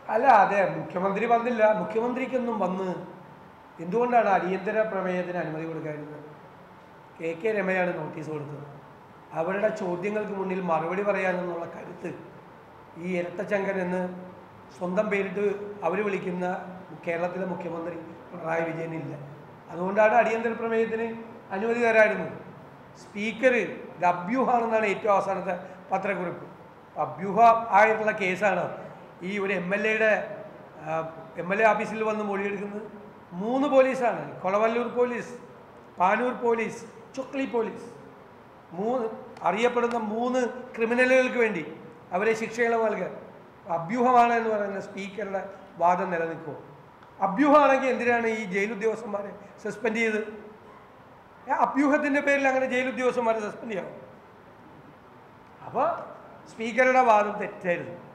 അല്ല അതെ മുഖ്യമന്ത്രി വന്നില്ല മുഖ്യമന്ത്രിക്കൊന്നും വന്ന് എന്തുകൊണ്ടാണ് അടിയന്തര പ്രമേയത്തിന് അനുമതി കൊടുക്കാതിരുന്നത് കെ കെ രമയാണ് നോട്ടീസ് കൊടുത്തത് അവരുടെ ചോദ്യങ്ങൾക്ക് മുന്നിൽ മറുപടി പറയാനെന്നുള്ള കരുത്ത് ഈ ഇരട്ടച്ചങ്കൻ എന്ന് സ്വന്തം പേരിട്ട് അവർ വിളിക്കുന്ന കേരളത്തിലെ മുഖ്യമന്ത്രി പിണറായി വിജയനില്ല അതുകൊണ്ടാണ് അടിയന്തര പ്രമേയത്തിന് അനുമതി തരായിരുന്നത് സ്പീക്കർ ഇത് അഭ്യൂഹമാണെന്നാണ് ഏറ്റവും അവസാനത്തെ പത്രക്കുറിപ്പ് അഭ്യൂഹ ആയിട്ടുള്ള കേസാണ് ഈ ഒരു എം എൽ എയുടെ എം എൽ എ ഓഫീസിൽ വന്ന് മൊഴിയെടുക്കുന്നത് മൂന്ന് പോലീസാണ് Kolavallur police Panoor police Chukli police മൂന്ന് അറിയപ്പെടുന്ന മൂന്ന് ക്രിമിനലുകൾക്ക് വേണ്ടി അവരെ ശിക്ഷകൾ നൽകുക അഭ്യൂഹമാണ് എന്ന് പറയുന്ന സ്പീക്കറുടെ വാദം നിലനിൽക്കുമോ അഭ്യൂഹമാണെങ്കിൽ എന്തിനാണ് ഈ ജയിൽ ഉദ്യോഗസ്ഥന്മാരെ സസ്പെൻഡ് ചെയ്ത് ഏ, അഭ്യൂഹത്തിന്റെ പേരിൽ അങ്ങനെ ജയിൽ ഉദ്യോഗസ്ഥന്മാരെ സസ്പെൻഡ് ചെയ്യാം അപ്പോൾ സ്പീക്കറുടെ വാദം തെറ്റായിരുന്നു